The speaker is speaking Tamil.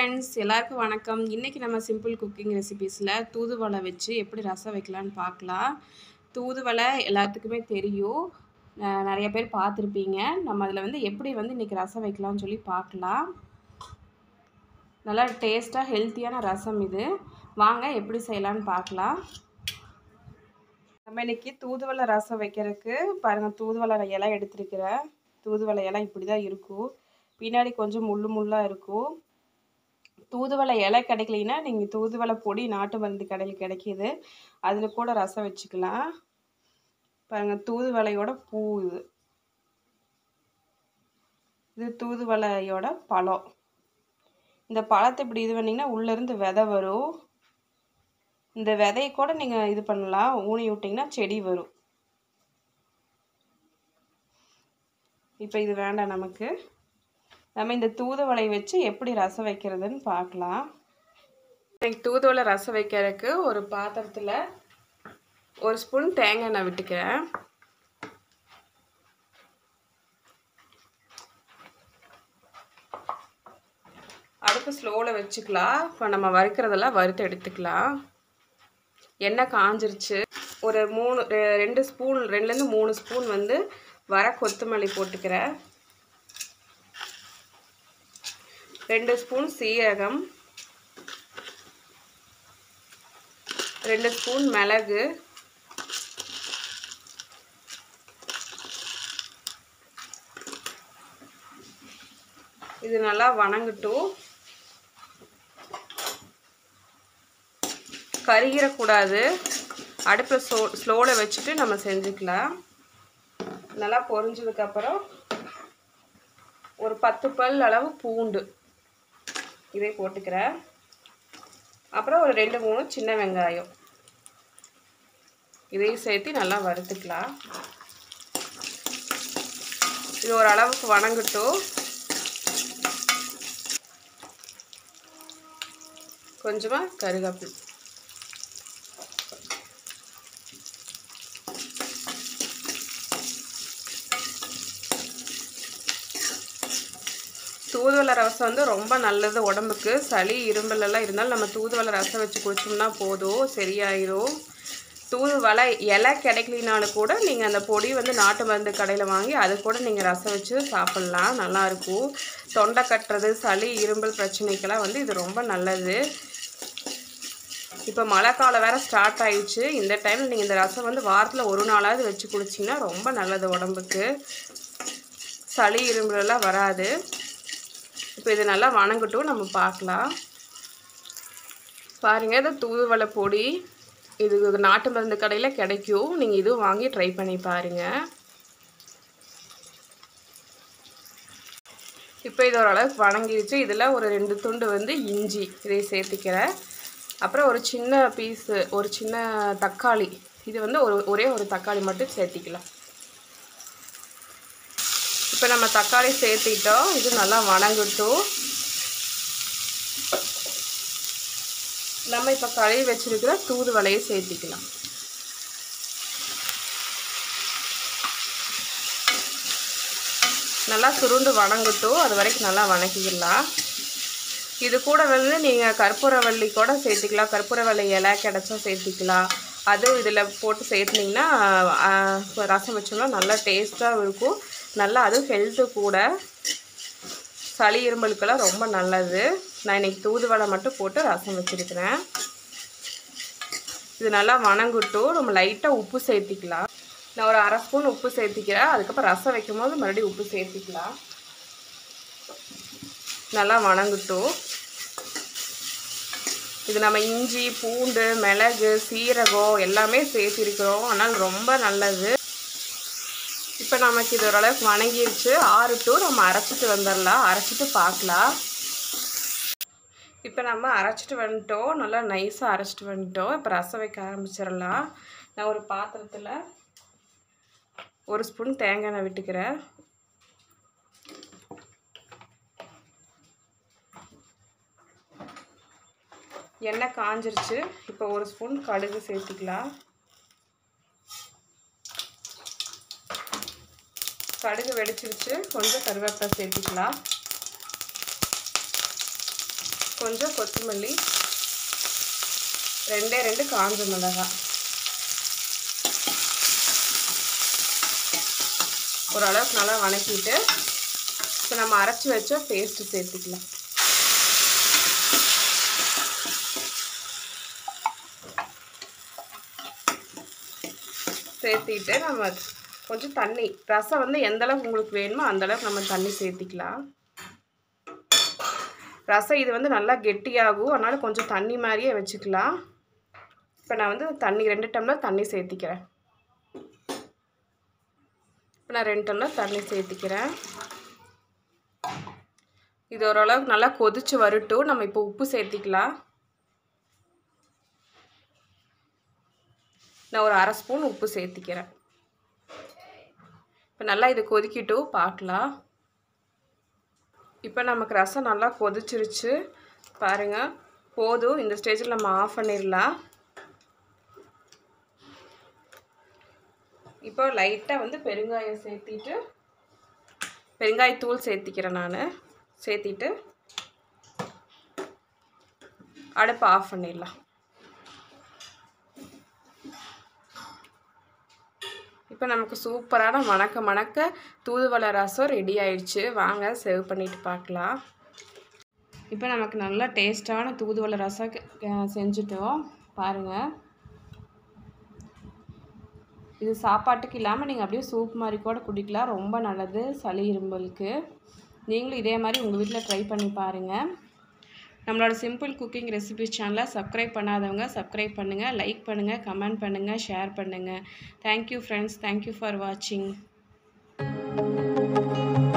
ஃப்ரெண்ட்ஸ் எல்லாருக்கும் வணக்கம் இன்றைக்கி நம்ம சிம்பிள் குக்கிங் ரெசிபீஸில் தூதுவளை வச்சு எப்படி ரசம் வைக்கலான்னு பார்க்கலாம் தூதுவளை எல்லாத்துக்குமே தெரியும் அஹ் நிறைய பேர் பார்த்துருப்பீங்க நம்ம அதில் வந்து எப்படி வந்து இன்றைக்கி ரசம் வைக்கலாம்னு சொல்லி பார்க்கலாம் நல்லா டேஸ்ட்டாக ஹெல்த்தியான ரசம் இது வாங்க எப்படி செய்யலான்னு பார்க்கலாம் நம்ம இன்றைக்கி தூதுவளை ரசம் வைக்கிறதுக்கு பாருங்கள் தூதுவளை இலை எடுத்துருக்கிறேன் தூதுவளை இலை இப்படி தான் இருக்கும் பின்னாடி கொஞ்சம் முள்ளு முள்ளாக இருக்கும் தூதுவளை இலை கிடைக்கலைன்னா நீங்கள் தூதுவளை பொடி நாட்டு மருந்து கடையில் கிடைக்கிது அதில் கூட ரசம் வச்சுக்கலாம் பாருங்கள் தூதுவளையோட பூ இது இது தூதுவளையோட பழம் இந்த பழத்தை இப்படி இது பண்ணிங்கன்னா உள்ளேருந்து விதை வரும் இந்த விதையை கூட நீங்கள் இது பண்ணலாம் ஊனி விட்டிங்கன்னா செடி வரும் இப்போ இது வேண்டாம் நமக்கு நம்ம இந்த தூதுவளை வச்சு எப்படி ரசம் வைக்கிறதுன்னு பார்க்கலாம் எனக்கு தூதுவளை ரசம் வைக்கிறதுக்கு ஒரு பாத்திரத்தில் ஒரு ஸ்பூன் தேங்காய் எண்ணெய் விட்டுக்கிறேன் அடுப்பு ஸ்லோவில் வச்சுக்கலாம் இப்போ நம்ம வறுக்கிறதெல்லாம் வறுத்து எடுத்துக்கலாம் எண்ணெய் காஞ்சிருச்சு ஒரு மூணு ரெ- ரெண்டு ஸ்பூன் ரெண்டுலேருந்து மூணு ஸ்பூன் வந்து வர கொத்தமல்லி போட்டுக்கிறேன் ரெண்டு ஸ்பூன் சீரகம் ரெண்டு ஸ்பூன் மிளகு இது நல்லா வணங்கட்டும் கருகிடக்கூடாது அடுப்பில் ஸ்லோ ஸ்லோவில் வச்சுட்டு நம்ம செஞ்சுக்கலாம் நல்லா பொரிஞ்சதுக்கப்புறம் ஒரு பத்து பல் அளவு பூண்டு இதை போட்டுக்கிறேன் அப்புறம் ஒரு ரெண்டு மூணு சின்ன வெங்காயம் இதையும் சேர்த்து நல்லா வறுத்துக்கலாம் இது ஒரு அளவுக்கு வணங்கட்டும் கொஞ்சமாக கருவேப்பிலை தூதுவளை ரசம் வந்து ரொம்ப நல்லது உடம்புக்கு சளி இருமல் எல்லாம் இருந்தாலும் நம்ம தூதுவளை ரசம் வச்சு குடிச்சோம்னா போதும் சரியாயிரும் தூதுவளை இலை கிடைக்கலினாலும் கூட நீங்கள் அந்த பொடி வந்து நாட்டு மருந்து கடையில் வாங்கி அது கூட நீங்கள் ரசம் வச்சு சாப்பிட்லாம் நல்லாயிருக்கும் தொண்டை கட்டுறது சளி இருமல் பிரச்சனைக்கெல்லாம் வந்து இது ரொம்ப நல்லது இப்போ மழை காலம் வேறு ஸ்டார்ட் ஆயிடுச்சு இந்த டைமில் நீங்கள் இந்த ரசம் வந்து வாரத்தில் ஒரு நாளாவது வச்சு குடிச்சிங்கன்னா ரொம்ப நல்லது உடம்புக்கு சளி இரும்புலாம் வராது இப்போ இது நல்லா வணங்கட்டும் நம்ம பார்க்கலாம் பாருங்கள் இது தூதுவளை பொடி இது நாட்டு மருந்து கடையில் கிடைக்கும் நீங்கள் இதுவும் வாங்கி ட்ரை பண்ணி பாருங்கள் இப்போ இது ஓரளவுக்கு வணங்கிடுச்சு இதில் ஒரு ரெண்டு துண்டு வந்து இஞ்சி இதை சேர்த்துக்கிறேன் அப்புறம் ஒரு சின்ன பீஸு ஒரு சின்ன தக்காளி இது வந்து ஒரு ஒரே ஒரு தக்காளி மட்டும் சேர்த்திக்கலாம் இப்போ நம்ம தக்காளி சேர்த்திட்டோம் இது நல்லா வணங்கட்டும் நம்ம இப்போ கழுவி வச்சிருக்கிற தூதுவளையை சேர்த்திக்கலாம் நல்லா சுருண்டு வணங்கட்டும் அது வரைக்கும் நல்லா வணக்கிக்கலாம் இது கூட வந்து நீங்கள் கற்பூரவள்ளி கூட சேர்த்திக்கலாம் கற்பூரவள்ளி இலை கிடச்சா சேர்த்திக்கலாம் அதுவும் இதில் போட்டு சேர்த்துனிங்கன்னா ரசம் வச்சோம்னா நல்லா டேஸ்ட்டாக இருக்கும் நல்லா அதுவும் ஹெல்த்து கூட சளி இருமலுக்கெல்லாம் ரொம்ப நல்லது நான் இன்றைக்கி தூதுவளை மட்டும் போட்டு ரசம் வச்சுருக்கிறேன் இது நல்லா வணங்கட்டும் நம்ம லைட்டாக உப்பு சேர்த்திக்கலாம் நான் ஒரு அரை ஸ்பூன் உப்பு சேர்த்திக்கிறேன் அதுக்கப்புறம் ரசம் வைக்கும் போது மறுபடியும் உப்பு சேர்த்திக்கலாம் நல்லா வணங்கட்டும் இது நம்ம இஞ்சி பூண்டு மிளகு சீரகம் எல்லாமே சேர்த்திருக்கிறோம் அதனால் ரொம்ப நல்லது இப்போ நமக்கு இது ஓரளவுக்கு வணங்கிருச்சு ஆறுட்டும் நம்ம அரைச்சிட்டு வந்துடலாம் அரைச்சிட்டு பார்க்கலாம் இப்போ நம்ம அரைச்சிட்டு வந்துட்டோம் நல்லா நைஸாக அரைச்சிட்டு வந்துட்டோம் இப்போ ரசம் வைக்க ஆரம்பிச்சிடலாம் நான் ஒரு பாத்திரத்தில் ஒரு ஸ்பூன் தேங்காய் எண்ணெய் விட்டுக்கிறேன் எண்ணெய் காஞ்சிருச்சு இப்போ ஒரு ஸ்பூன் கடுகு சேர்த்திக்கலாம் கடுகு வெடிச்சிருச்சு கொஞ்சம் கருவேப்பிலை சேர்த்திக்கலாம் கொஞ்சம் கொத்தமல்லி ரெண்டே ரெண்டு காஞ்ச மிளகாய் ஓரளவுக்கு நல்லா வணக்கிட்டு இப்போ நம்ம அரைச்சி வச்ச பேஸ்ட்டு சேர்த்துக்கலாம் சேர்த்திட்டு நம்ம கொஞ்சம் தண்ணி ரசம் வந்து எந்த அளவுக்கு உங்களுக்கு வேணுமோ அந்த அளவுக்கு நம்ம தண்ணி சேர்த்திக்கலாம் ரசம் இது வந்து நல்லா கெட்டியாகும் அதனால் கொஞ்சம் தண்ணி மாதிரியே வச்சுக்கலாம் இப்போ நான் வந்து தண்ணி ரெண்டு டம்ளர் தண்ணி சேர்த்திக்கிறேன் இப்போ நான் ரெண்டு டம்ளர் தண்ணி சேர்த்திக்கிறேன் இது ஓரளவுக்கு நல்லா கொதிச்சு வரட்டும் நம்ம இப்போ உப்பு சேர்த்திக்கலாம் நான் ஒரு அரை ஸ்பூன் உப்பு சேர்த்திக்கிறேன் இப்போ நல்லா இது கொதிக்கிட்டும் பார்க்கலாம் இப்போ நமக்கு ரசம் நல்லா கொதிச்சிருச்சு பாருங்கள் போதும் இந்த ஸ்டேஜில் நம்ம ஆஃப் பண்ணிடலாம் இப்போ லைட்டாக வந்து பெருங்காயம் சேர்த்திட்டு பெருங்காயத்தூள் சேர்த்திக்கிறேன் நான் சேர்த்திட்டு அடுப்பு ஆஃப் பண்ணிடலாம் இப்போ நமக்கு சூப்பரான மணக்க மணக்க தூதுவளை ரசம் ரெடி ஆயிடுச்சு வாங்க சர்வ் பண்ணிட்டு பார்க்கலாம் இப்போ நமக்கு நல்ல டேஸ்டான தூதுவளை ரசம் அஹ், செஞ்சுட்டோம் பாருங்கள் இது சாப்பாட்டுக்கு இல்லாமல் நீங்கள் அப்படியே சூப் மாதிரி கூட குடிக்கலாம் ரொம்ப நல்லது சளி இரும்பலுக்கு நீங்களும் இதே மாதிரி உங்கள் வீட்டில் ட்ரை பண்ணி பாருங்கள் நம்மளோட சிம்பிள் குக்கிங் ரெசிபி சேனலை சப்ஸ்கிரைப் பண்ணாதவங்க சப்ஸ்கிரைப் பண்ணுங்கள் லைக் பண்ணுங்கள் கமெண்ட் பண்ணுங்கள் ஷேர் பண்ணுங்கள் தேங்க்யூ ஃப்ரெண்ட்ஸ் தேங்க்யூ ஃபார் வாட்சிங்